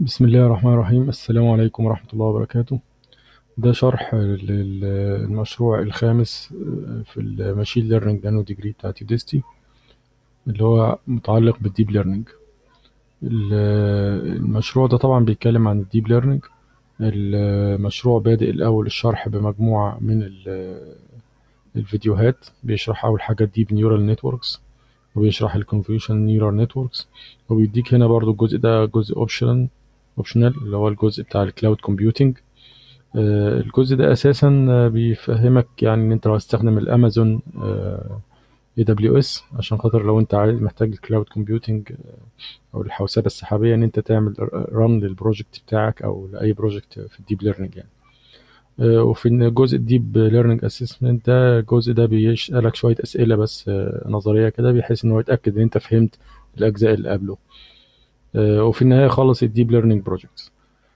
بسم الله الرحمن الرحيم السلام عليكم ورحمة الله وبركاته ده شرح للمشروع الخامس في الماشين ليرنينج نانو ديجري بتاعت يوديستي اللي هو متعلق بالديب ليرنينج المشروع ده طبعا بيتكلم عن الديب ليرنينج المشروع بادئ الأول الشرح بمجموعة من الفيديوهات بيشرح أول حاجة الديب نيورال نتوركس وبيشرح الكونفوليوشن نيورال نتوركس وبيديك هنا برضو الجزء ده جزء اوبشنال اوبشنال اللي هو الجزء بتاع الكلاود كومبيوتنج الجزء ده اساسا بيفهمك يعني ان انت لو هتستخدم الامازون اي دبليو اس عشان خاطر لو انت عايز محتاج الكلاود كومبيوتنج او الحوسبه السحابيه ان انت تعمل رن للبروجكت بتاعك او لاي بروجكت في الديب ليرنينج يعني وفي الجزء الديب ليرنينج اسسمنت ده الجزء ده بيسالك شويه اسئله بس نظريه كده بحيث ان هو يتاكد ان انت فهمت الاجزاء اللي قبله وفي النهايه خلص الديب ليرنينج بروجكت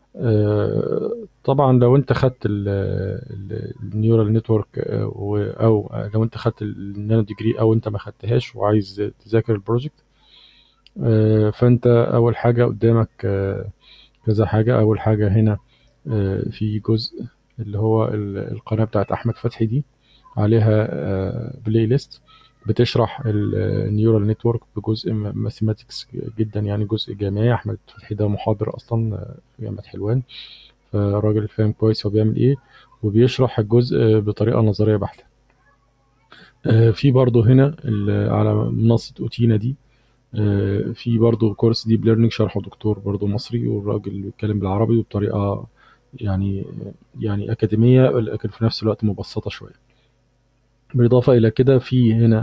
طبعا لو انت خدت النيورال نتورك او لو انت خدت النانو ديجري او انت ما خدتهاش وعايز تذاكر البروجكت فانت اول حاجه قدامك كذا حاجه اول حاجه هنا في جزء اللي هو القناه بتاعت احمد فتحي دي عليها بلاي ليست بتشرح النيورال نتورك بجزء ماثيماتكس جدا يعني جزء جامعي احمد فتحي ده محاضر اصلا في جامعه حلوان فراجل فاهم كويس هو بيعمل ايه وبيشرح الجزء بطريقه نظريه بحته في برضه هنا على منصه اوتينا دي في برضه كورس ديب ليرنينج شرحه دكتور برضه مصري والراجل بيتكلم بالعربي وبطريقه يعني يعني اكاديميه لكن في نفس الوقت مبسطه شويه بالاضافه الى كده في هنا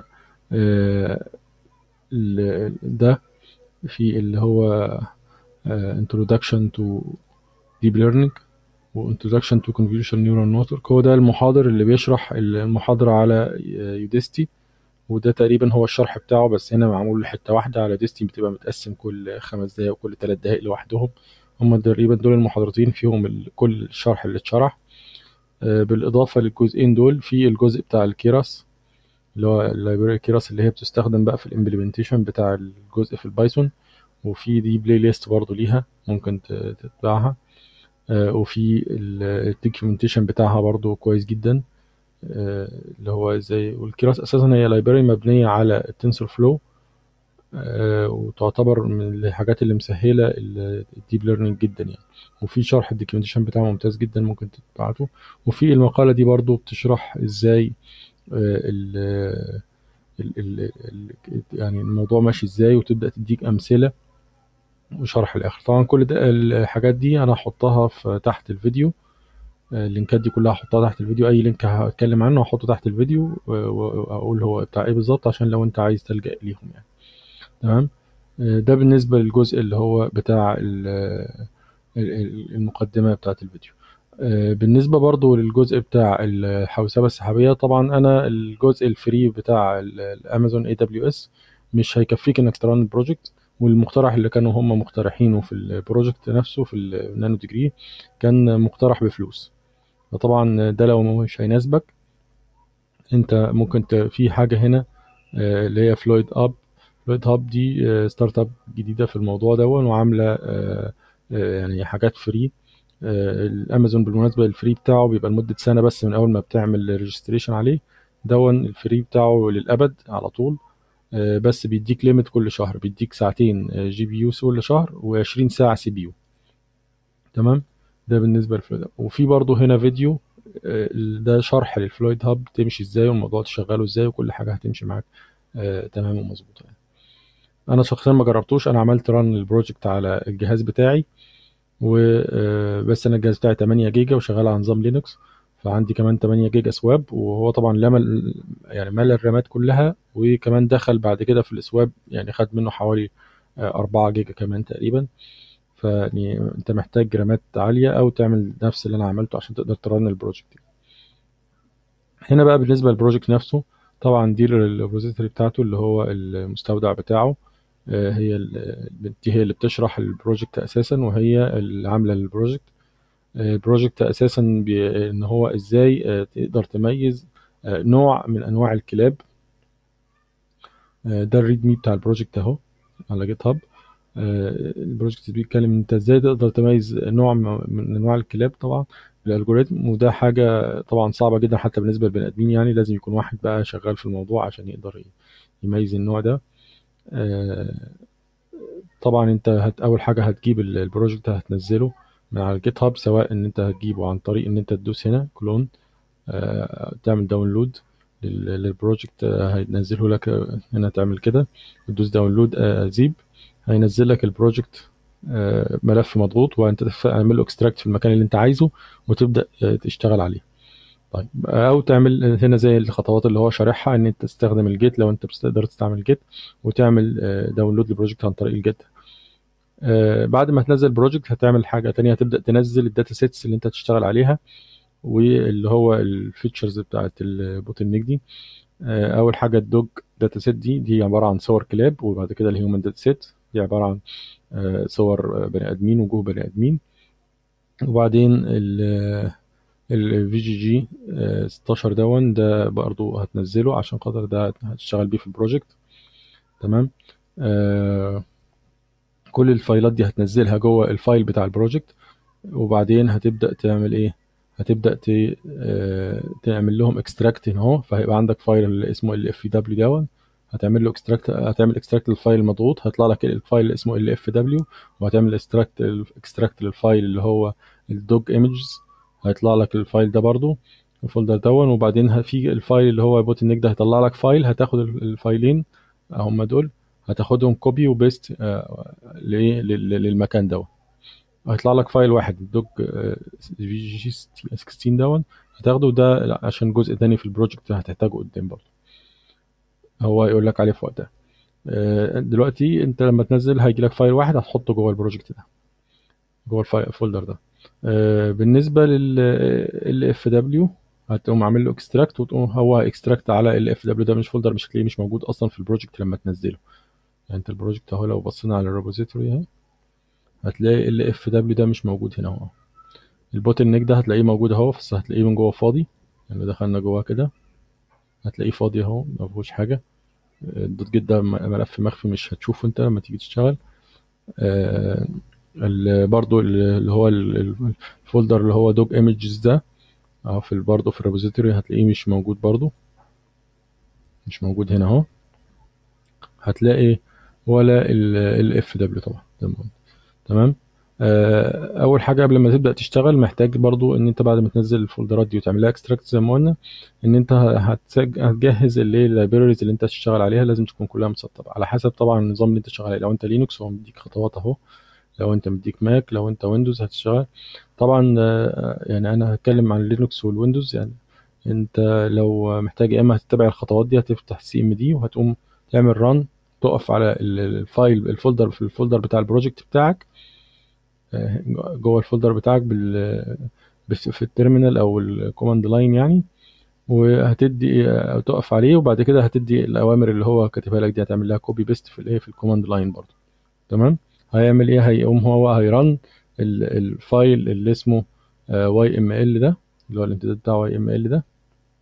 ده في اللي هو introduction to deep learning و introduction to convolutional neural network هو ده المحاضر اللي بيشرح المحاضرة على يوديستي وده تقريبا هو الشرح بتاعه بس هنا معمول حتة واحدة على ديستي بتبقى متقسم كل خمس دقايق وكل تلات دقايق لوحدهم هم تقريبا دول المحاضرتين فيهم كل الشرح اللي اتشرح بالإضافة للجزئين دول في الجزء بتاع الكيراس اللي هو اللايبراري كيراس اللي هي بتستخدم بقى في الامبلمنتيشن بتاع الجزء في البايثون وفي دي بلاي ليست برضه ليها ممكن تتبعها وفي الدوكيومنتيشن بتاعها برضه كويس جدا اللي هو ازاي والكيراس اساسا هي لايبراري مبنيه على التنسور فلو وتعتبر من الحاجات اللي مسهله الديب ليرنينج جدا يعني وفي شرح الدوكيومنتيشن بتاعه ممتاز جدا ممكن تبعته وفي المقاله دي برضو بتشرح ازاي ال ال ال يعني الموضوع ماشي ازاي وتبدا تديك امثله وشرح الاخر طبعا كل ده الحاجات دي انا هحطها في تحت الفيديو اللينكات دي كلها هحطها تحت الفيديو اي لينك هتكلم عنه هحطه تحت الفيديو واقول هو بتاع ايه بالظبط عشان لو انت عايز تلجا ليهم يعني تمام ده بالنسبه للجزء اللي هو بتاع المقدمه بتاعت الفيديو بالنسبه برضو للجزء بتاع الحوسبه السحابيه طبعا انا الجزء الفري بتاع الامازون اي دبليو اس مش هيكفيك انك تران البروجكت والمقترح اللي كانوا هم مقترحينه في البروجكت نفسه في النانو ديجري كان مقترح بفلوس فطبعا ده لو مش هيناسبك انت ممكن في حاجه هنا اللي هي فلويد اب فلويد هاب دي ستارت اب جديده في الموضوع ده وعامله يعني حاجات فري الامازون بالمناسبه الفري بتاعه بيبقى لمده سنه بس من اول ما بتعمل ريجستريشن عليه دون الفري بتاعه للابد على طول بس بيديك ليميت كل شهر بيديك ساعتين جي بي يو كل شهر و20 ساعه سي بي يو تمام ده بالنسبه للفلويد وفي برضو هنا فيديو ده شرح للفلويد هاب تمشي ازاي والموضوع تشغله ازاي وكل حاجه هتمشي معاك تمام ومظبوطه يعني. انا شخصيا ما جربتوش انا عملت ران البروجكت على الجهاز بتاعي وبس انا الجهاز بتاعي 8 جيجا وشغال على نظام لينكس فعندي كمان 8 جيجا سواب وهو طبعا لما يعني مال الرامات كلها وكمان دخل بعد كده في السواب يعني خد منه حوالي 4 جيجا كمان تقريبا فيعني انت محتاج رامات عاليه او تعمل نفس اللي انا عملته عشان تقدر ترن البروجكت هنا بقى بالنسبه للبروجكت نفسه طبعا دي الريبوزيتوري بتاعته اللي هو المستودع بتاعه هي دي هي اللي بتشرح البروجكت اساسا وهي اللي عامله البروجكت البروجكت اساسا ان هو ازاي تقدر تميز نوع من انواع الكلاب ده الريد مي بتاع البروجكت اهو على جيت هاب البروجكت بيتكلم انت ازاي تقدر تميز نوع من انواع الكلاب طبعا بالالجوريزم وده حاجه طبعا صعبه جدا حتى بالنسبه للبني ادمين يعني لازم يكون واحد بقى شغال في الموضوع عشان يقدر يميز النوع ده آه، طبعا انت هت اول حاجه هتجيب ال- البروجكت هتنزله من على الجيت هاب سواء ان انت هتجيبه عن طريق ان انت تدوس هنا كلون آه، تعمل داونلود لل- للبروجكت آه، هينزله لك آه، هنا تعمل كده وتدوس داونلود زيب هينزل لك البروجكت آه، ملف مضغوط وانت تعمل له اكستراكت في المكان اللي انت عايزه وتبدا آه، تشتغل عليه طيب او تعمل هنا زي الخطوات اللي هو شارحها ان انت تستخدم الجيت لو انت بتقدر تستعمل جيت وتعمل داونلود للبروجكت عن طريق الجيت آه، بعد ما تنزل البروجكت هتعمل حاجه تانية هتبدا تنزل الداتا سيتس اللي انت هتشتغل عليها واللي هو الفيتشرز بتاعت البوتل نيك دي آه، اول حاجه الدوج داتا سيت دي دي عباره عن صور كلاب وبعد كده الهيومن داتا سيت دي عباره عن آه، صور بني ادمين وجوه بني ادمين وبعدين الفي جي جي 16 دون ده برضو هتنزله عشان خاطر ده هتشتغل بيه في البروجكت تمام آه كل الفايلات دي هتنزلها جوه الفايل بتاع البروجكت وبعدين هتبدا تعمل ايه هتبدا ت- آه، تعمل لهم اكستراكت هنا اهو فهيبقى عندك فايل اللي اسمه ال اف دبليو دون هتعمل له اكستراكت هتعمل اكستراكت للفايل المضغوط هيطلع لك الفايل اللي اسمه ال اف دبليو وهتعمل اكستراكت اكستراكت للفايل اللي هو الدوج ايمجز هيطلع لك الفايل ده برضو الفولدر دون وبعدين ه- في الفايل اللي هو بوت النيك ده هيطلع لك فايل هتاخد ال- الفايلين هم دول هتاخدهم كوبي وبيست لايه لل- للمكان ده هيطلع لك فايل واحد الدوج في جي 16 دون هتاخده ده عشان جزء تاني في البروجكت هتحتاجه قدام برضه هو يقول لك عليه في وقتها آه، دلوقتي انت لما تنزل هيجي لك فايل واحد هتحطه جوه البروجكت ده جوه الفايل الفولدر ده آه، بالنسبه لل اف دبليو هتقوم عامل له اكستراكت وتقوم هو اكستراكت على ال اف دبليو ده مش فولدر مش هتلاقيه مش موجود اصلا في البروجكت لما تنزله يعني انت البروجكت اهو لو بصينا على الريبوزيتوري اهي هتلاقي ال اف دبليو ده مش موجود هنا اهو البوتل نيك ده هتلاقيه موجود اهو بس هتلاقيه من جوه فاضي يعني دخلنا جوه كده هتلاقيه فاضي اهو ما فيهوش حاجه الدوت جيت ده م- ملف مخفي مش هتشوفه انت لما تيجي تشتغل آه، ال- برضو ال- اللي هو ال- ال- الفولدر اللي هو دوج ايمجز ده اهو في ال- برضو في الريبوزيتوري هتلاقيه مش موجود برضو مش موجود هنا اهو هتلاقي ولا ال اف دبليو طبعا تمام تمام آه، اول حاجه قبل ما تبدا تشتغل محتاج برضو ان انت بعد ما تنزل الفولدرات دي وتعمل لها اكستراكت زي ما قلنا ان انت هتسج- هتجهز اللي هي اللايبريز اللي انت هتشتغل عليها لازم تكون كلها مسطبه على حسب طبعا النظام اللي انت شغال عليه لو انت لينكس هو مديك خطوات اهو لو انت مديك ماك لو انت ويندوز هتشتغل طبعا آه، يعني انا هتكلم عن لينكس والويندوز يعني انت لو محتاج يا اما هتتبع الخطوات دي هتفتح سي ام دي وهتقوم تعمل ران تقف على ال- الفايل الفولدر في الفولدر بتاع البروجكت بتاعك آه، جوه الفولدر بتاعك بال بس- في التيرمينال او الكوماند لاين يعني وهتدي او تقف عليه وبعد كده هتدي الاوامر اللي هو كاتبها لك دي هتعمل لها كوبي بيست في الايه في الكوماند لاين برضه تمام هيعمل ايه هيقوم هو هيرن ال- الفايل اللي اسمه واي ام ال ده اللي هو الامتداد بتاع واي ام ال ده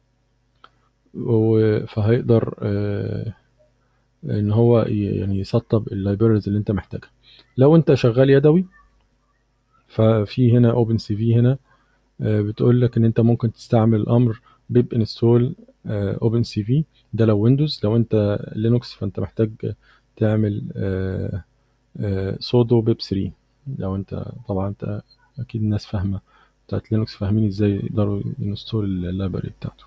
و- فهيقدر آه، ان هو ي- يعني يسطب اللايبرز اللي انت محتاجها لو انت شغال يدوي ففي هنا اوبن سي في هنا آه، بتقول لك ان انت ممكن تستعمل امر بيب انستول اوبن سي في ده لو ويندوز لو انت لينوكس فانت محتاج تعمل سودو بيب 3 لو انت طبعا انت اكيد الناس فاهمه بتاعت لينوكس فاهمين ازاي يقدروا ينستول اللايبرري بتاعته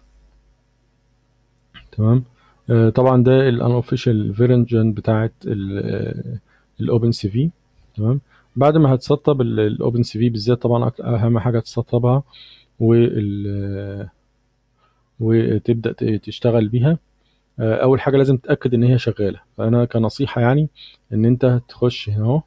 تمام آه، طبعا ده الانوفيشال فيرجن بتاعت الاوبن سي في تمام بعد ما هتسطب الاوبن سي في بالذات طبعا أك- اهم حاجه تسطبها وال وتبدا ت- تشتغل بيها آه، اول حاجه لازم تتاكد ان هي شغاله فانا كنصيحه يعني ان انت تخش هنا اهو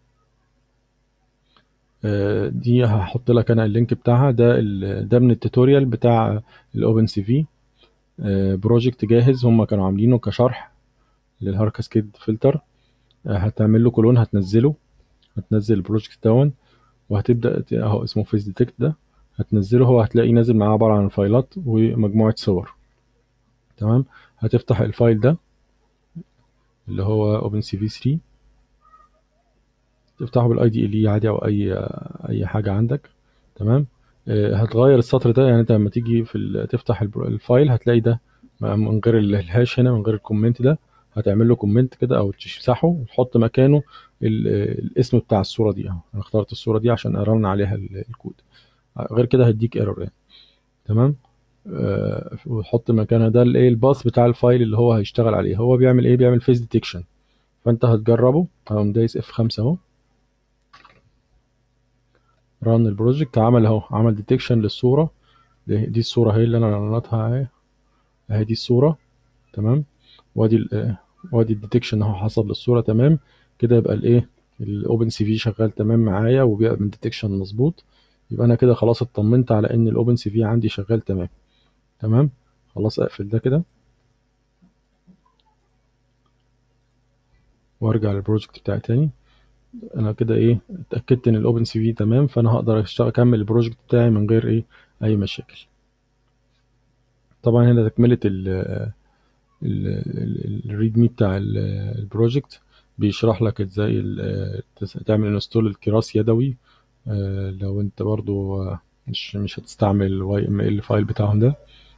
آه، دي هحط لك انا اللينك بتاعها ده ال- ده من التوتوريال بتاع الاوبن سي في بروجكت جاهز هم كانوا عاملينه كشرح للهار كاسكيد فلتر هتعمل له كلون هتنزله هتنزل البروجكت دون وهتبدا ت- اهو اسمه فيس ديتكت ده هتنزله هو هتلاقيه نازل معاه عباره عن فايلات ومجموعه صور تمام هتفتح الفايل ده اللي هو اوبن سي في 3 تفتحه بالاي دي ال عادي او اي اي حاجه عندك تمام آه، هتغير السطر ده يعني انت لما تيجي في ال- تفتح البر- الفايل هتلاقي ده من غير ال- الهاش هنا من غير الكومنت ده هتعمل له كومنت كده او تمسحه وتحط مكانه ال- الاسم بتاع الصوره دي اهو انا اخترت الصوره دي عشان ارن عليها ال- الكود غير كده هيديك ايرور يعني تمام آه، وتحط مكانها ده الايه الباص بتاع الفايل اللي هو هيشتغل عليه هو بيعمل ايه بيعمل فيس ديتكشن فانت هتجربه اهو دايس اف 5 اهو ران البروجكت عمل اهو عمل ديتكشن للصوره دي, دي الصوره اهي اللي انا رنتها اهي اهي دي الصوره تمام وادي ال وادي الديتكشن اهو حصل للصوره تمام كده يبقى الايه الاوبن سي في شغال تمام معايا وبيعمل ديتكشن مظبوط يبقى انا كده خلاص اطمنت على ان الاوبن سي في عندي شغال تمام تمام خلاص اقفل ده كده وارجع للبروجكت بتاعي تاني انا كده ايه اتاكدت ان الاوبن سي في تمام فانا هقدر اشتغل اكمل البروجكت بتاعي من غير ايه اي مشاكل طبعا هنا تكمله ال الريد مي بتاع ال- البروجكت بيشرح لك ازاي ال- تس- تعمل انستول الكراس يدوي آه، لو انت برضو آه، مش مش هتستعمل الواي ام ال فايل بتاعهم ده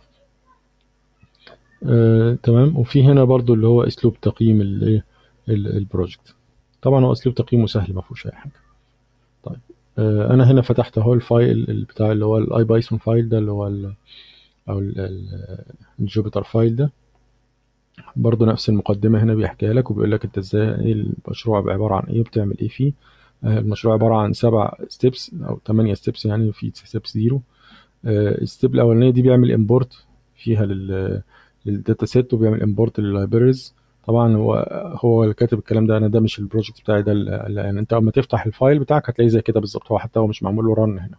آه، تمام وفي هنا برضو اللي هو اسلوب تقييم الايه ال- البروجكت طبعا هو اسلوب تقييمه سهل ما فيهوش اي حاجه طيب آه، انا هنا فتحت اهو الفايل ال- بتاع اللي هو الاي بايثون فايل ده اللي هو ال او ال- ال- الجوبيتر فايل ده برضو نفس المقدمة هنا بيحكيها لك وبيقول لك انت ازاي ايه المشروع عبارة عن ايه وبتعمل ايه فيه آه، المشروع عبارة عن سبع ستيبس او ثمانية ستيبس يعني في ستيب زيرو الستيب الاولانية دي بيعمل امبورت فيها لل للداتا سيت وبيعمل امبورت لللايبريز طبعا هو هو اللي كاتب الكلام ده انا ده مش البروجكت بتاعي ده ال- يعني انت اما تفتح الفايل بتاعك هتلاقيه زي كده بالظبط هو حتى هو مش معمول له رن هنا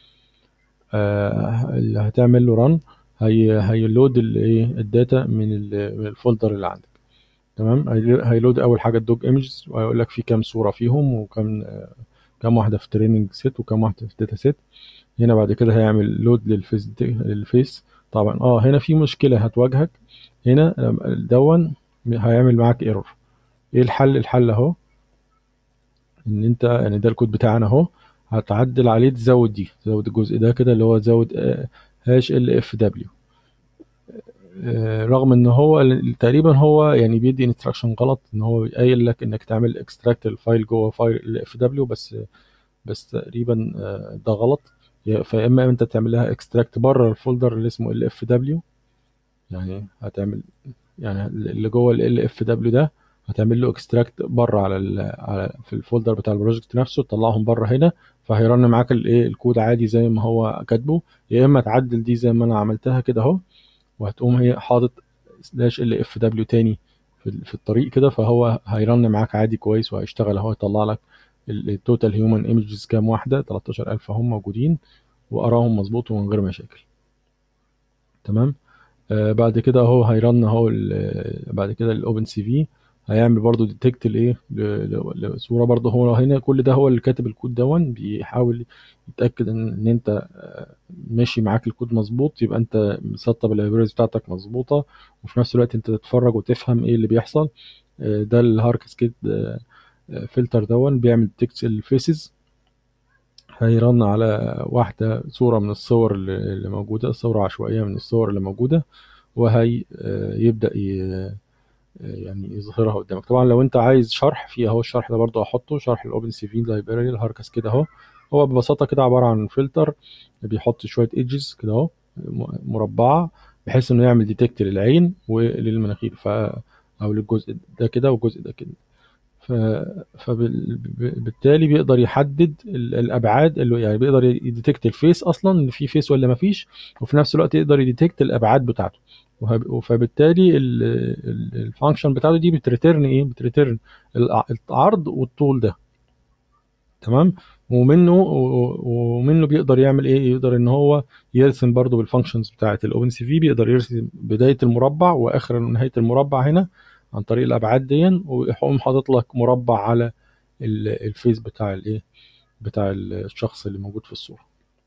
آه، اللي هتعمل له رن هي هيلود الايه الداتا من ال- من الفولدر اللي عندك تمام هي- هيلود اول حاجه الدوج ايمجز وهيقول لك في كام صوره فيهم وكم آه، كام واحده في تريننج سيت وكام واحده في داتا سيت هنا بعد كده هيعمل لود للفيس للفيس طبعا اه هنا في مشكله هتواجهك هنا آه، دون هيعمل معاك ايرور ايه الحل الحل اهو ان انت يعني ده الكود بتاعنا اهو هتعدل عليه تزود دي تزود الجزء ده كده اللي هو تزود آه، هاش ال اف دبليو رغم ان هو ال- تقريبا هو يعني بيدي انستراكشن غلط ان هو قايل لك انك تعمل اكستراكت الفايل جوه فايل ال اف دبليو بس بس تقريبا آه، ده غلط يا- فيا اما انت تعمل لها اكستراكت بره الفولدر اللي اسمه ال اف دبليو يعني هتعمل يعني اللي جوه ال اف دبليو ده هتعمل له اكستراكت بره على ال على في الفولدر بتاع البروجكت نفسه تطلعهم بره هنا فهيرن معاك الايه الكود عادي زي ما هو كاتبه يا اما تعدل دي زي ما انا عملتها كده اهو وهتقوم هي حاطط سلاش ال اف دبليو تاني في ال- في الطريق كده فهو هيرن معاك عادي كويس وهيشتغل اهو يطلع لك التوتال هيومن ايمجز كام واحده 13000 هم موجودين وقراهم مظبوط ومن غير مشاكل تمام آه بعد كده اهو هيرن اهو ال- بعد كده الاوبن سي في هيعمل برضو ديتكت لايه ل- ل- لصوره برضو هو هنا كل ده هو اللي كاتب الكود دون بيحاول يتاكد ان ان انت آه، ماشي معاك الكود مظبوط يبقى انت مسطب اللايبريز بتاعتك مظبوطه وفي نفس الوقت انت تتفرج وتفهم ايه اللي بيحصل آه، ده الهاركسكيت فلتر دون بيعمل ديتكت الفيسز هيرن على واحدة صورة من الصور اللي اللي موجودة صورة عشوائية من الصور اللي موجودة وهي آه، يبدأ ي- يعني يظهرها قدامك طبعا لو انت عايز شرح في اهو الشرح ده برضو هحطه شرح الاوبن سي في لايبراري الهاركس كده اهو هو ببساطه كده عباره عن فلتر بيحط شويه ايدجز كده اهو م- مربعه بحيث انه يعمل ديتكت للعين وللمناخير ف او للجزء ده كده والجزء ده كده ف... فبالتالي بيقدر يحدد ال- الابعاد اللي يعني بيقدر يديتكت الفيس اصلا اللي فيه فيس ولا ما فيش وفي نفس الوقت يقدر يديتكت الابعاد بتاعته وهب- فبالتالي الفانكشن بتاعته دي بتريتيرن ايه بتريتيرن الع- العرض والطول ده تمام ومنه و- ومنه بيقدر يعمل ايه يقدر ان هو يرسم برضو بالفانكشنز بتاعه الاوبن سي في بيقدر يرسم بدايه المربع واخر نهايه المربع هنا عن طريق الابعاد دي ويقوم حاطط لك مربع على ال- الفيس بتاع الايه بتاع الشخص اللي موجود في الصوره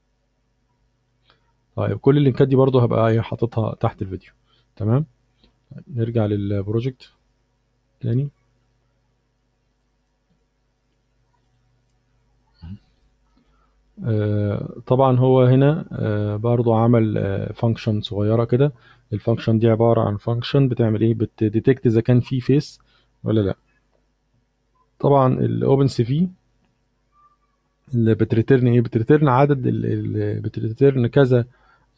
طيب كل اللينكات دي برضو هبقى إيه حاططها تحت الفيديو تمام نرجع للبروجكت تاني آه، طبعا هو هنا آه، برضو عمل فانكشن صغيرة كده الفانكشن دي عبارة عن فانكشن بتعمل ايه بتديتكت اذا كان في فيس ولا لا طبعا الاوبن سي في اللي بتريترن ايه بتريترن عدد اللي بتريترن كذا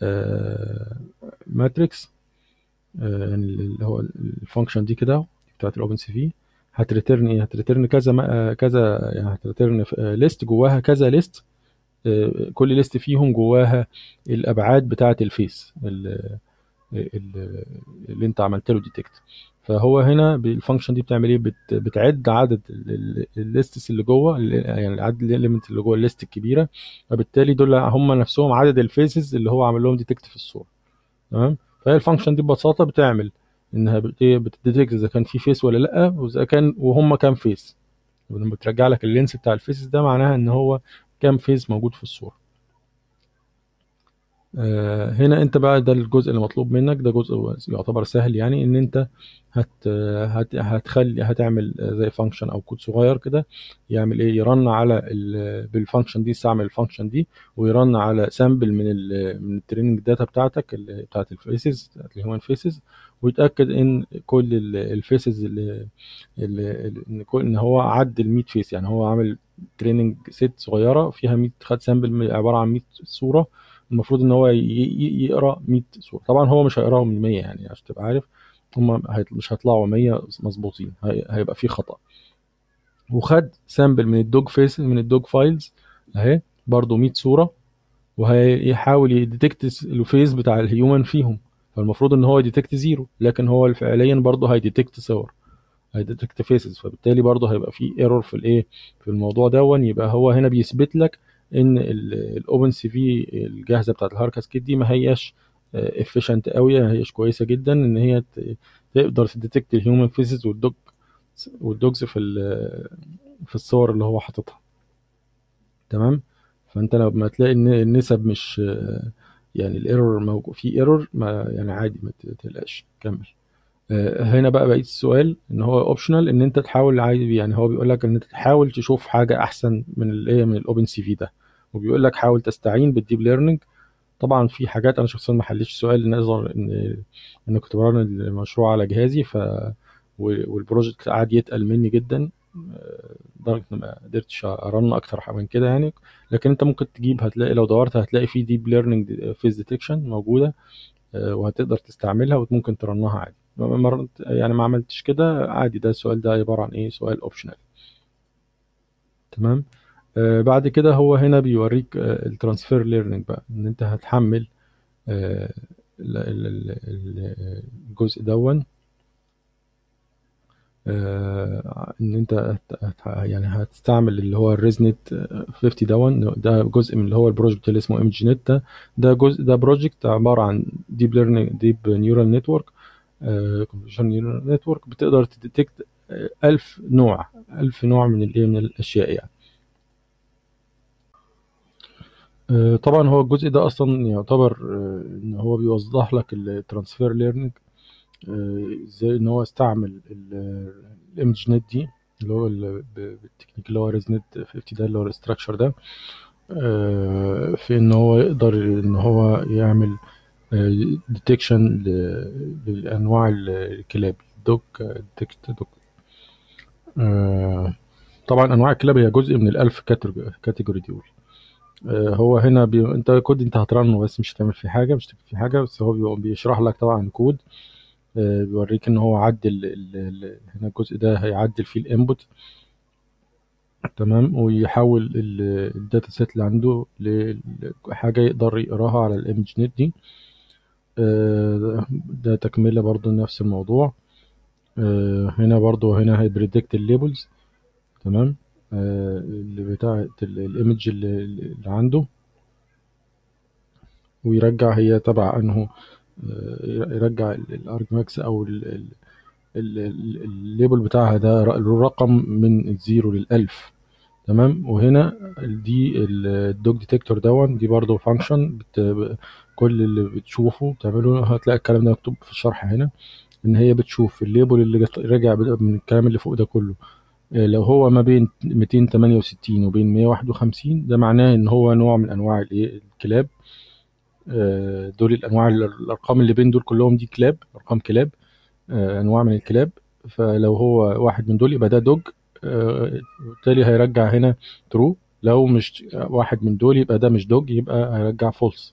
ماتريكس يعني اللي هو الفانكشن دي كده بتاعت الاوبن سي في هتريترن ايه هتريترن كذا ما كذا يعني هتريترن ليست جواها كذا ليست كل ليست فيهم جواها الابعاد بتاعه الفيس اللي, اللي انت عملت له ديتكت فهو هنا بالفانكشن دي بتعمل ايه بت بتعد عدد الليستس اللي جوه يعني عدد الاليمنت اللي جوه الليست الكبيره فبالتالي دول هم نفسهم عدد الفيسز اللي هو عامل لهم ديتكت في الصوره تمام فهي الفانكشن دي ببساطه بتعمل انها بتديتكت اذا كان في فيس ولا لا واذا كان وهم كام فيس لما بترجع لك اللينس بتاع الفيسز ده معناها ان هو كام فيس موجود في الصوره آه هنا انت بقى ده الجزء اللي مطلوب منك ده جزء يعتبر سهل يعني ان انت هت هت هتخلي هتعمل زي فانكشن او كود صغير كده يعمل ايه يرن على بالفانكشن دي يستعمل الفانكشن دي ويرن على سامبل من ال من التريننج داتا بتاعتك اللي بتاعت الفيسز بتاعت الهيومن فيسز ويتاكد ان كل الفيسز اللي, اللي ان كل ان هو عد ال 100 فيس يعني هو عامل تريننج سيت صغيره فيها 100 خد سامبل عباره عن 100 صوره المفروض ان هو يقرا 100 صوره طبعا هو مش هيقراهم من 100 يعني عشان تبقى عارف هم مش هيطلعوا 100 مظبوطين هيبقى في خطا وخد سامبل من الدوج فيس من الدوج فايلز اهي برضو 100 صوره وهيحاول يديتكت الفيس بتاع الهيومن فيهم فالمفروض ان هو يديتكت زيرو لكن هو فعليا برضه هيديتكت صور هيديتكت فيسز فبالتالي برضه هيبقى في ايرور في الايه في الموضوع دون يبقى هو هنا بيثبت لك ان الاوبن سي في الجاهزه بتاعت الهاركاس كيت دي ما هياش افيشنت قوي ما هياش كويسه جدا ان هي تقدر تديتكت الهيومن فيسز والدوج والدوجز في في الصور اللي هو حاططها تمام فانت لما تلاقي ان النسب مش يعني الايرور موجود في ايرور ما يعني عادي ما تقلقش كمل هنا بقى بقيت السؤال ان هو اوبشنال ان انت تحاول عادي يعني هو بيقول لك ان انت تحاول تشوف حاجه احسن من الايه من الاوبن سي في ده وبيقول لك حاول تستعين بالديب ليرنينج طبعا في حاجات انا شخصيا ما حلتش السؤال نظرا ان ان كنت بران المشروع على جهازي ف والبروجكت قعد يتقل مني جدا لدرجه ان ما قدرتش ارن اكتر من كده يعني لكن انت ممكن تجيب هتلاقي لو دورت هتلاقي في ديب ليرنينج فيس ديتكشن موجوده وهتقدر تستعملها وممكن ترنها عادي يعني ما عملتش كده عادي ده السؤال ده عباره عن ايه سؤال اوبشنال تمام آه بعد كده هو هنا بيوريك آه الترانسفير ليرنينج بقى ان انت هتحمل آه الجزء دون آه ان انت هت يعني هتستعمل اللي هو الريزنت 50 دون ده جزء من اللي هو البروجكت اللي اسمه ام جي نت ده ده جزء ده بروجكت عباره عن ديب ليرنينج ديب نيورال نتورك كونفوليوشن نيورال نتورك بتقدر تديتكت 1000 نوع 1000 نوع من الايه من الاشياء يعني آه طبعا هو الجزء ده اصلا يعتبر آه ان هو بيوضح لك الترانسفير ليرنينج ازاي ان هو استعمل الايمج نت دي اللي هو بالتكنيك اللي هو ريزنت 50 ده اللي هو الاستراكشر ده في ان هو يقدر ان هو يعمل ديتكشن لانواع الكلاب دوج ديتكت دوج طبعا انواع الكلاب هي جزء من الالف كاتيجوري دول هو هنا بي... انت كود انت هترنه بس مش هتعمل فيه حاجه مش هتكتب فيه حاجه بس هو بيشرح لك طبعا كود بيوريك ان هو عدل ال... ال... هنا الجزء ده هيعدل فيه الانبوت تمام ويحول الداتا سيت اللي عنده لحاجه يقدر يقراها على الايمج نت دي ده تكمله برضو نفس الموضوع هنا برضو هنا هيبريدكت الليبلز تمام اللي بتاعه الايمج اللي, اللي عنده ويرجع هي تبع انه يرجع الارجماكس او الليبل بتاعها ده له رقم من الزيرو للألف تمام وهنا دي الدوج ديتكتور دون دي برضو فانكشن كل اللي بتشوفه بتعمله هتلاقي الكلام ده مكتوب في الشرح هنا ان هي بتشوف الليبل اللي رجع من الكلام اللي فوق ده كله آه، لو هو ما بين 268 وبين 151 ده معناه ان هو نوع من انواع الايه الكلاب آه، دول الانواع الارقام اللي بين دول كلهم دي كلاب ارقام كلاب آه، انواع من الكلاب فلو هو واحد من دول يبقى ده دوج آه، وبالتالي هيرجع هنا ترو لو مش واحد من دول يبقى ده مش دوج يبقى هيرجع فولس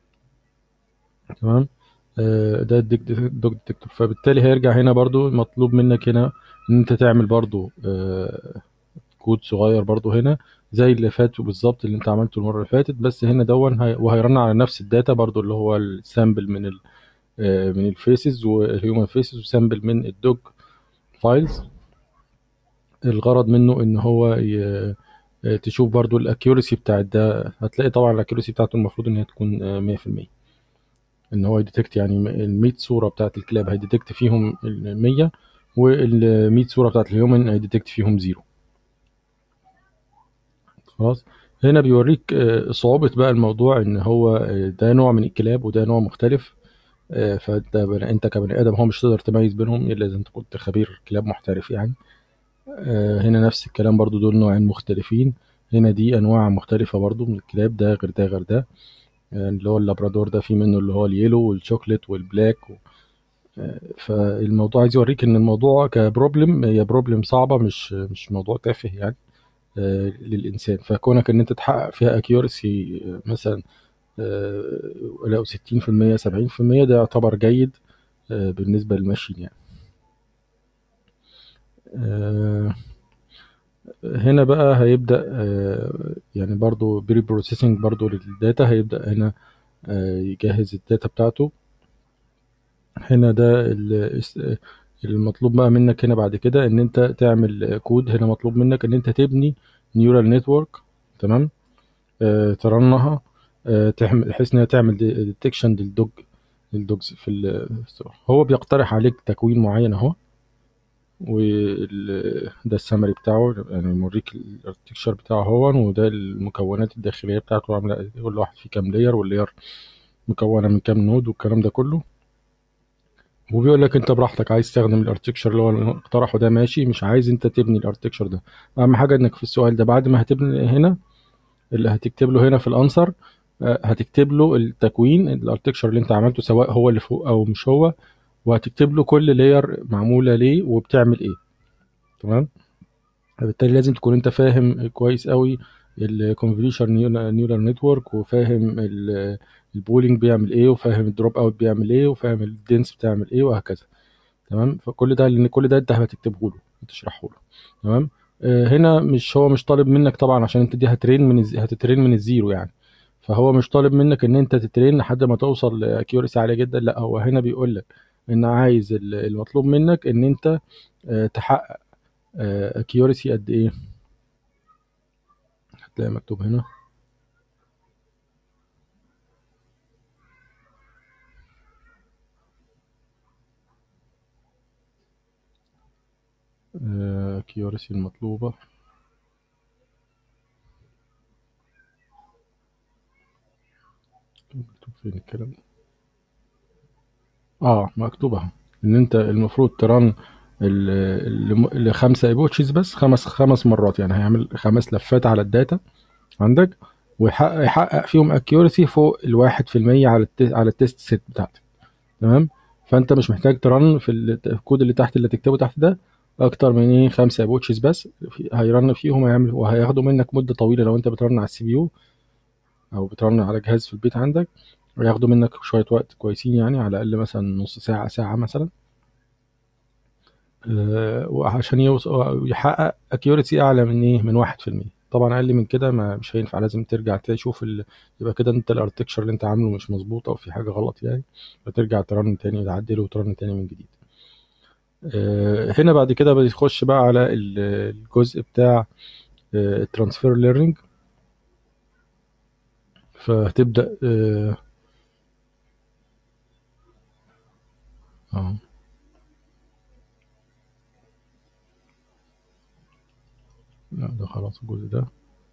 تمام آه، ده الدوج ديتكتور فبالتالي هيرجع هنا برضو مطلوب منك هنا ان انت تعمل برضو آه، كود صغير برضو هنا زي اللي فات بالظبط اللي انت عملته المره اللي فاتت بس هنا دون هي وهيرن على نفس الداتا برضو اللي هو السامبل من ال آه، من الفيسز والهيومن فيسز وسامبل من الدوج فايلز الغرض منه ان هو ي- آه، تشوف برضو الاكيورسي بتاعت ده هتلاقي طبعا الاكيورسي بتاعته المفروض ان هي تكون آه، 100% ان هو يديتكت يعني ال 100 صوره بتاعت الكلاب هيديتكت فيهم ال 100 وال 100 صوره بتاعت الهيومن هيديتكت فيهم زيرو خلاص هنا بيوريك آه، صعوبة بقى الموضوع ان هو آه، ده نوع من الكلاب وده نوع مختلف آه، فانت بني- انت كبني ادم هو مش تقدر تميز بينهم الا اذا انت كنت خبير كلاب محترف يعني آه، هنا نفس الكلام برضو دول نوعين مختلفين هنا دي انواع مختلفة برضو من الكلاب ده غير ده غير ده آه، اللي هو اللابرادور ده في منه اللي هو اليلو والشوكليت والبلاك و... آه، فالموضوع عايز يوريك ان الموضوع كبروبلم هي بروبلم صعبة مش مش موضوع تافه يعني آه، للإنسان فكونك إن أنت تحقق فيها أكيورسي مثلا آه، لو 60% 70% ده يعتبر جيد آه، بالنسبة للماشين يعني آه، هنا بقى هيبدأ آه، يعني برضو بري بروسيسنج برضو للداتا هيبدأ هنا آه، يجهز الداتا بتاعته هنا ده ال- المطلوب بقى منك هنا بعد كده ان انت تعمل كود هنا مطلوب منك ان انت تبني نيورال نتورك تمام آه، ترنها آه، تعمل بحيث انها تعمل ديتكشن للدوج للدوجز في ال- في الصور هو بيقترح عليك تكوين معين اهو وده السمري بتاعه يعني موريك الاركتكشر بتاعه هو وده المكونات الداخليه بتاعته عامله إيه، كل واحد فيه كام لاير واللاير مكونه من كام نود والكلام ده كله وبيقول لك انت براحتك عايز تستخدم الاركتكشر اللي هو اقترحه ده ماشي مش عايز انت تبني الاركتكشر ده اهم حاجه انك في السؤال ده بعد ما هتبني هنا اللي هتكتب له هنا في الانسر آه، هتكتب له التكوين الاركتكشر اللي انت عملته سواء هو اللي فوق او مش هو وهتكتب له كل لاير معموله ليه وبتعمل ايه تمام فبالتالي لازم تكون انت فاهم كويس قوي الكونفوليوشن نيورال نتورك وفاهم ال- البولينج بيعمل ايه وفاهم الدروب اوت بيعمل ايه وفاهم الدنس بتعمل ايه وهكذا تمام فكل ده لان كل ده انت هتكتبه له هتشرحه له تمام آه، هنا مش هو مش طالب منك طبعا عشان انت دي هترين من الز... هتترين من الزيرو يعني فهو مش طالب منك ان انت تترين لحد ما توصل لاكيورسي عاليه جدا لا هو هنا بيقول لك ان عايز ال- المطلوب منك ان انت آه، تحقق اكيورسي قد ايه هتلاقي مكتوب هنا اكيورسي المطلوبه مكتوب فين الكلام ده اه مكتوب اهو ان انت المفروض ترن الخمسه ايبوتشيز بس خمس خمس مرات يعني هيعمل خمس لفات على الداتا عندك ويحقق يحقق فيهم اكيورسي فوق الواحد في المية على الت... على التيست سيت بتاعتك تمام فانت مش محتاج ترن في ال- الكود اللي تحت اللي تكتبه تحت ده اكتر من ايه خمسه ايبوتشيز بس في- هيرن فيهم هيعمل وهياخدوا منك مده طويله لو انت بترن على السي بي يو او بترن على جهاز في البيت عندك وياخدوا منك شويه وقت كويسين يعني على الاقل مثلا نص ساعه ساعه مثلا آه، وعشان يوصل يحقق اكيورسي اعلى من ايه من 1% طبعا اقل من كده ما مش هينفع لازم ترجع تشوف ال... يبقى كده انت الارتكشر اللي انت عامله مش مظبوط او في حاجه غلط يعني فترجع ترن تاني وتعدله وترن تاني من جديد آه، هنا بعد كده بتخش بقى على ال- الجزء بتاع الترانسفير ليرنينج فهتبدا اه آه، لا ده خلاص الجزء ده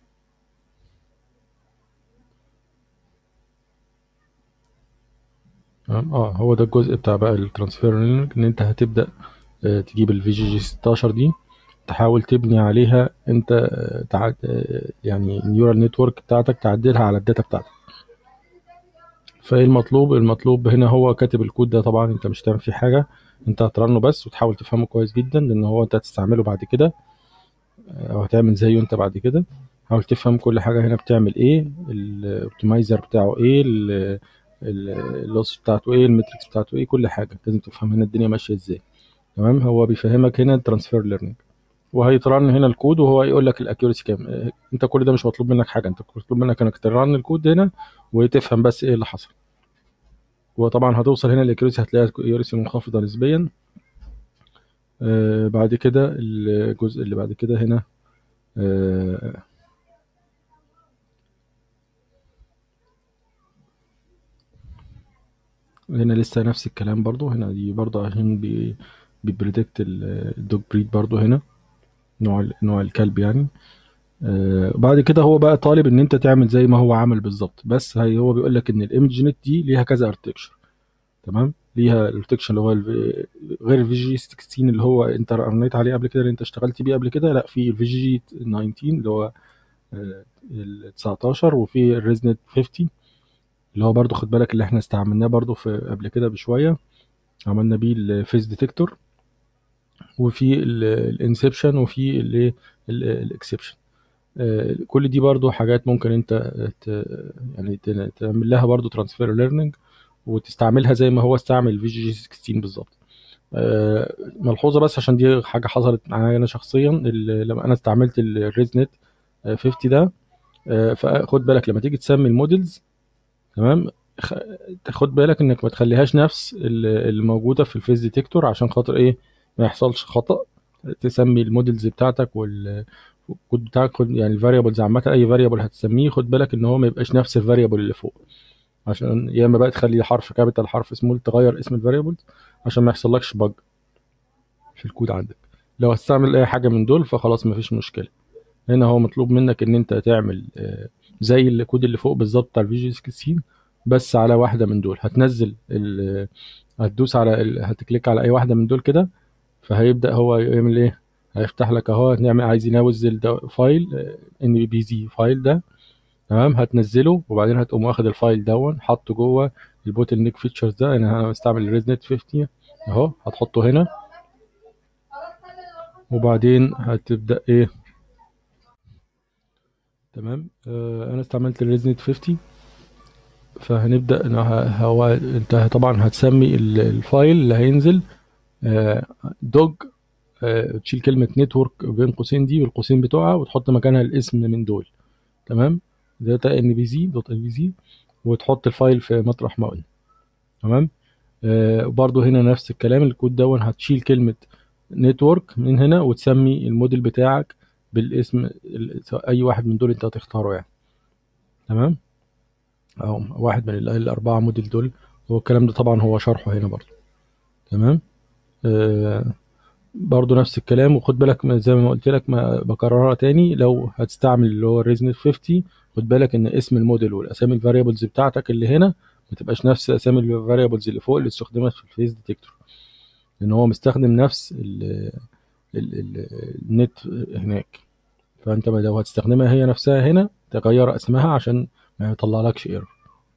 تمام اه هو ده الجزء بتاع بقى الترانسفير ليرنينج ان انت هتبدا آه، تجيب الفي جي جي 16 دي تحاول تبني عليها انت آه، تعد آه، يعني النيورال نتورك بتاعتك تعدلها على الداتا بتاعتك فايه المطلوب المطلوب هنا هو كاتب الكود ده طبعا انت مش هتعمل فيه حاجه انت هترنه بس وتحاول تفهمه كويس جدا لان هو انت هتستعمله بعد كده او هتعمل زيه انت بعد كده حاول تفهم كل حاجه هنا بتعمل ايه الاوبتمايزر بتاعه ايه ال- ال- اللوس بتاعته ايه المتركس بتاعته ايه كل حاجه لازم تفهم هنا الدنيا ماشيه ازاي تمام هو بيفهمك هنا الترانسفير ليرنينج وهيترن هنا الكود وهو يقول لك الاكيورسي كام اه، انت كل ده مش مطلوب منك حاجه انت مطلوب منك انك ترن الكود هنا وتفهم بس ايه اللي حصل وطبعا هتوصل هنا الاكيورسي هتلاقيها اكيورسي منخفضه نسبيا آه بعد كده الجزء اللي بعد كده هنا آه هنا لسه نفس الكلام برضو هنا دي برضو عشان بي بيبريدكت الدوج بريد برضو هنا نوع ال- نوع الكلب يعني آه بعد كده هو بقى طالب ان انت تعمل زي ما هو عمل بالظبط بس هي هو بيقول لك ان الايمج نت دي ليها كذا ارتكشر تمام ليها الارتكشن اللي هو ال- غير الفي جي 16 اللي هو انت رنيت عليه قبل كده اللي انت اشتغلت بيه قبل كده لا في الفي جي 19 اللي هو آه، ال 19 وفي الريزنت 50 اللي هو برضو خد بالك اللي احنا استعملناه برضو في قبل كده بشويه عملنا بيه الفيس ديتكتور وفي الانسبشن وفي الاكسبشن كل دي برضو حاجات ممكن انت ت- يعني ت- تعمل لها برضو ترانسفير ليرنينج وتستعملها زي ما هو استعمل الفي جي 16 بالظبط آه، ملحوظه بس عشان دي حاجه حصلت معايا انا شخصيا ال- لما انا استعملت الريزنت 50 ده آه، فخد بالك لما تيجي تسمي المودلز تمام خ- تاخد بالك انك ما تخليهاش نفس ال- اللي موجوده في الفيس ديتكتور عشان خاطر ايه ما يحصلش خطأ تسمي المودلز بتاعتك وال والكود بتاعك خد- يعني الفاريبلز عامه اي فاريبل هتسميه خد بالك ان هو ما يبقاش نفس الفاريبل اللي فوق عشان يا اما بقى تخلي حرف كابيتال حرف سمول تغير اسم الفاريبلز عشان ما يحصلكش بج في الكود عندك لو هتستعمل اي حاجه من دول فخلاص مفيش مشكله هنا هو مطلوب منك ان انت تعمل آه، زي الكود اللي فوق بالظبط بتاع الفي جي 16 بس على واحده من دول هتنزل ال- هتدوس على ال- هتكليك على اي واحده من دول كده فهيبدا هو يعمل ايه هيفتح لك اهو نعمل عايز ينزل ده فايل ان بي بي زي فايل ده تمام هتنزله وبعدين هتقوم واخد الفايل دون حاطه جوه البوتل نيك فيتشرز ده انا هستعمل الريزنت 50 اهو هتحطه هنا وبعدين هتبدا ايه تمام آه انا استعملت الريزنت 50 فهنبدا إن ه- هو انت طبعا هتسمي ال- الفايل اللي هينزل دوج تشيل كلمه نتورك بين قوسين دي والقوسين بتوعها وتحط مكانها الاسم من دول تمام داتا ان بي زي دوت ان بي زي وتحط الفايل في مطرح ما قلنا تمام آه برضو هنا نفس الكلام الكود دون هتشيل كلمة نتورك من هنا وتسمي الموديل بتاعك بالاسم ال- سواء اي واحد من دول انت هتختاره يعني تمام او واحد من ال- الاربعة موديل دول هو الكلام ده طبعا هو شرحه هنا برضو تمام آه برضو نفس الكلام وخد بالك من- زي ما قلت لك ما بكررها تاني لو هتستعمل اللي هو الريزنت 50 خد بالك ان اسم الموديل والاسامي الفاريبلز بتاعتك اللي هنا ما تبقاش نفس اسامي الفاريبلز اللي فوق اللي استخدمت في الفيس ديتكتور لان هو مستخدم نفس ال ال ال النت هناك فانت لو هتستخدمها هي نفسها هنا تغير اسمها عشان ما يطلعلكش ايرور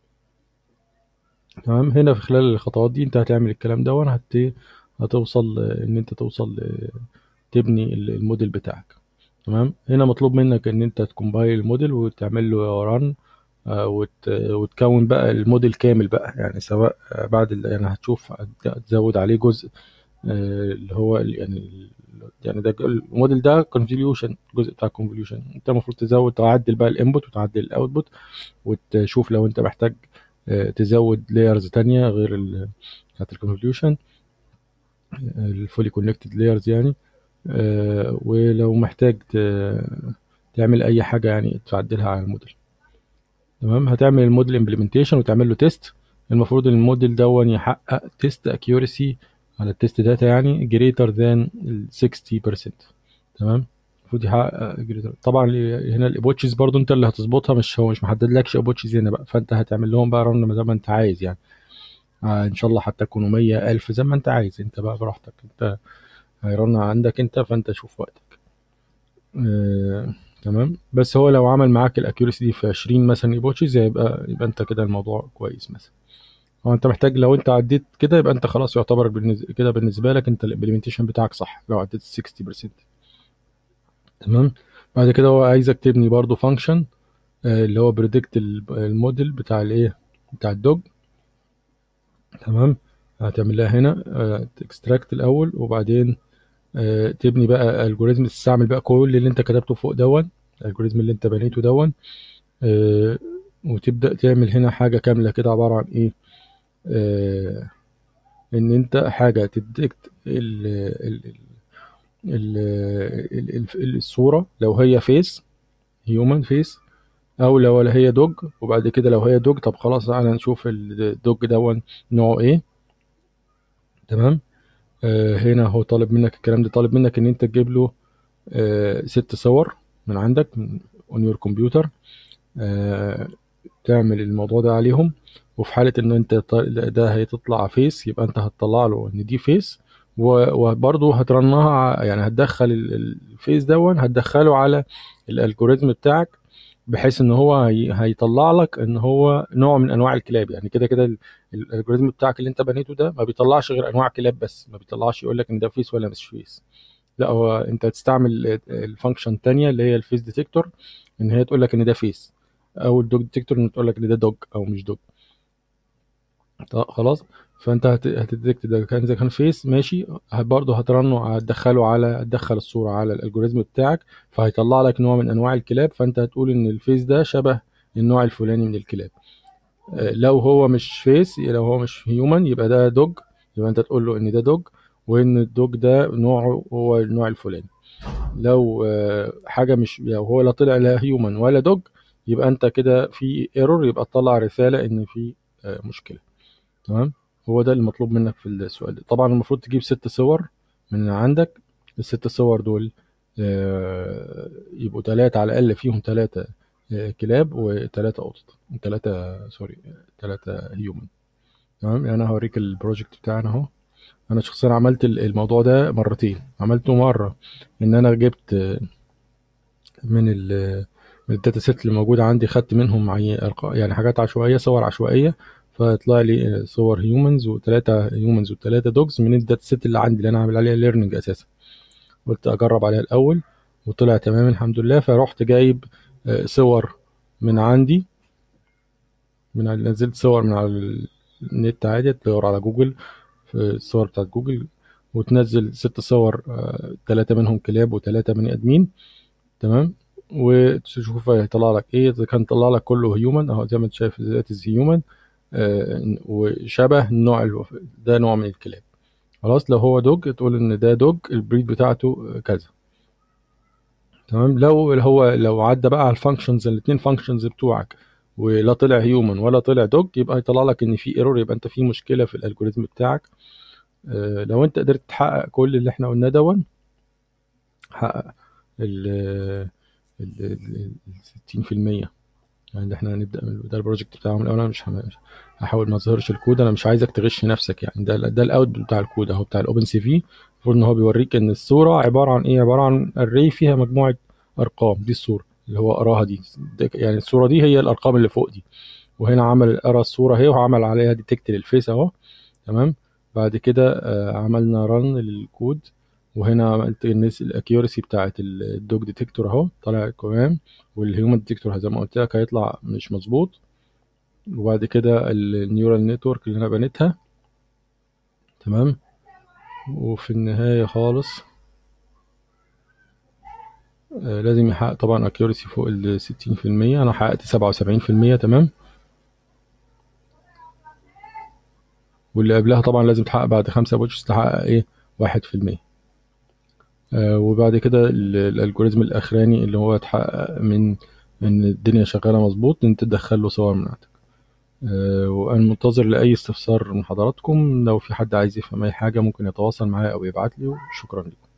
تمام هنا في خلال الخطوات دي انت هتعمل الكلام ده هت هتوصل آه، ان انت توصل آه، تبني ال- الموديل بتاعك تمام هنا مطلوب منك ان انت تكمبايل الموديل وتعمل له ران وت... وتكون بقى الموديل كامل بقى يعني سواء آه، بعد ال- يعني هتشوف هت- هتزود عليه جزء آه، اللي هو ال- يعني ال- يعني ده الموديل ده كونفوليوشن الجزء بتاع الكونفوليوشن انت المفروض تزود تعدل بقى الانبوت وتعدل الاوتبوت وتشوف لو انت محتاج آه، تزود لايرز تانية غير ال- بتاعت الكونفوليوشن الفولي كونكتد لايرز يعني آه، ولو محتاج ت- تعمل اي حاجه يعني تعدلها على الموديل تمام هتعمل الموديل امبلمنتيشن وتعمل له تيست المفروض ان الموديل دون يحقق تيست اكيورسي على التيست داتا يعني greater than ال 60% تمام المفروض يحقق greater طبعا هنا الابوتشز برضو انت اللي هتظبطها مش هو مش محدد لكش ابوتشز هنا بقى فانت هتعمل لهم بقى رن زي ما انت عايز يعني آه ان شاء الله حتى يكونوا 100 الف زي ما انت عايز انت بقى براحتك انت هيرن عندك انت فانت شوف وقتك آه، تمام بس هو لو عمل معاك الاكيورسي دي في 20 مثلا ايبوتشيز يبقى يبقى انت كده الموضوع كويس مثلا هو انت محتاج لو انت عديت كده يبقى انت خلاص يعتبر بالنسبة كده بالنسبه لك انت الامبلمنتيشن بتاعك صح لو عديت 60% تمام بعد كده هو عايزك تبني برضو فانكشن اللي هو بريدكت الموديل بتاع الايه بتاع الدوج تمام هتعمل لها هنا تكستراكت الاول وبعدين آه، تبني بقى الجوريزم تستعمل بقى كل اللي انت كتبته فوق دون الالجوريزم اللي انت بنيته دون آه، وتبدا تعمل هنا حاجه كامله كده عباره عن ايه آه، ان انت حاجه تديكت ال ال ال ال ال الصوره لو هي فيس هيومن فيس او لو هي دوج وبعد كده لو هي دوج طب خلاص تعالى نشوف الدوج دون نوعه ايه تمام آه، هنا هو طالب منك الكلام ده طالب منك ان انت تجيب له آه، ست صور من عندك اون يور كمبيوتر تعمل الموضوع ده عليهم وفي حالة ان انت ط- ده هيتطلع فيس يبقى انت هتطلع له ان دي فيس و- وبرضه هترنها ع- يعني هتدخل ال- ال- الفيس دون هتدخله على الالجوريزم بتاعك بحيث ان هو هي- هيطلع لك ان هو نوع من انواع الكلاب يعني كده كده ال- ال- الالجوريزم بتاعك اللي انت بنيته ده ما بيطلعش غير انواع كلاب بس ما بيطلعش يقول لك ان ده فيس ولا مش فيس لا هو انت هتستعمل الفانكشن التانية اللي هي الفيس ديتكتور ان هي تقول لك ان ده فيس او الدوج ديتكتور ان تقول لك ان ده دوج او مش دوج طب خلاص فانت هت- هتديتكت ده كان اذا كان فيس ماشي ه- برضه هترنه هتدخله على هتدخل الصوره على الالجوريزم بتاعك فهيطلع لك نوع من انواع الكلاب فانت هتقول ان الفيس ده شبه النوع الفلاني من الكلاب آه، لو هو مش فيس لو هو مش هيومن يبقى ده دوج يبقى انت تقول له ان ده دوج وان الدوج ده نوعه هو النوع الفلاني لو آه، حاجه مش لو هو لا طلع لا هيومن ولا دوج يبقى انت كده في ايرور يبقى تطلع رساله ان في آه، مشكله تمام هو ده المطلوب منك في السؤال ده طبعا المفروض تجيب ست صور من عندك الست صور دول آه، يبقوا ثلاثة على الأقل فيهم ثلاثة كلاب وثلاثة قطط ثلاثة سوري ثلاثة هيومن تمام يعني أنا هوريك البروجكت بتاعنا أهو أنا شخصيا عملت ال- الموضوع ده مرتين عملته مرة إن أنا جبت آه، من ال من الداتا سيت اللي موجودة عندي خدت منهم عي- أرقا- يعني حاجات عشوائية صور عشوائية فيطلع لي صور هيومنز وثلاثة هيومنز وثلاثة دوجز من الداتا سيت اللي عندي اللي أنا عامل عليها ليرنينج أساسا قلت أجرب عليها الأول وطلع تمام الحمد لله فرحت جايب آه، صور من عندي من على- نزلت صور من على النت عادي تدور على جوجل في الصور بتاعت جوجل وتنزل ست صور ثلاثة منهم كلاب وثلاثة بني آدمين تمام وتشوف هيطلع لك ايه اذا كان طلع لك كله هيومن اهو زي ما انت شايف ذات هيومن وشبه النوع الوف... ده نوع من الكلاب خلاص لو هو دوج تقول ان ده دوج البريد بتاعته آه، كذا تمام لو هو لو عدى بقى على الفانكشنز الاثنين فانكشنز بتوعك ولا طلع هيومن ولا طلع دوج يبقى يطلع لك ان في ايرور يبقى انت في مشكله في الالجوريزم بتاعك آه، لو انت قدرت تحقق كل اللي احنا قلناه دون حقق ال ال ال 60% يعني اللي احنا هنبدا من ده البروجكت بتاعه من الاول انا مش هم- هحاول ما اظهرش الكود انا مش عايزك تغش نفسك يعني ده ده الاوت بتاع الكود اهو بتاع الاوبن سي في المفروض ان هو بيوريك ان الصوره عباره عن ايه عباره عن اري فيها مجموعه ارقام دي الصوره اللي هو قراها دي ده- يعني الصوره دي هي الارقام اللي فوق دي وهنا عمل قرا الصوره اهي وعمل عليها ديتكت للفيس اهو تمام بعد كده آه، عملنا رن للكود وهنا عملت الناس الاكيورسي بتاعت الدوج ديتكتور اهو طالع تمام والهيومن ديتكتور زي ما قلت لك هيطلع مش مظبوط وبعد كده النيورال نتورك اللي انا بنيتها تمام وفي النهاية خالص آه، لازم يحقق طبعا اكيورسي فوق ال 60% انا حققت 77% تمام واللي قبلها طبعا لازم تحقق بعد خمسة بوتشز تحقق ايه واحد في المية آه، وبعد كده ال- الالجوريزم الاخراني اللي هو تحقق من ان الدنيا شغالة مظبوط ان تدخل له صور من عندك آه، وانا منتظر لاي استفسار من حضراتكم لو في حد عايز يفهم اي حاجة ممكن يتواصل معايا او يبعت لي وشكرا لكم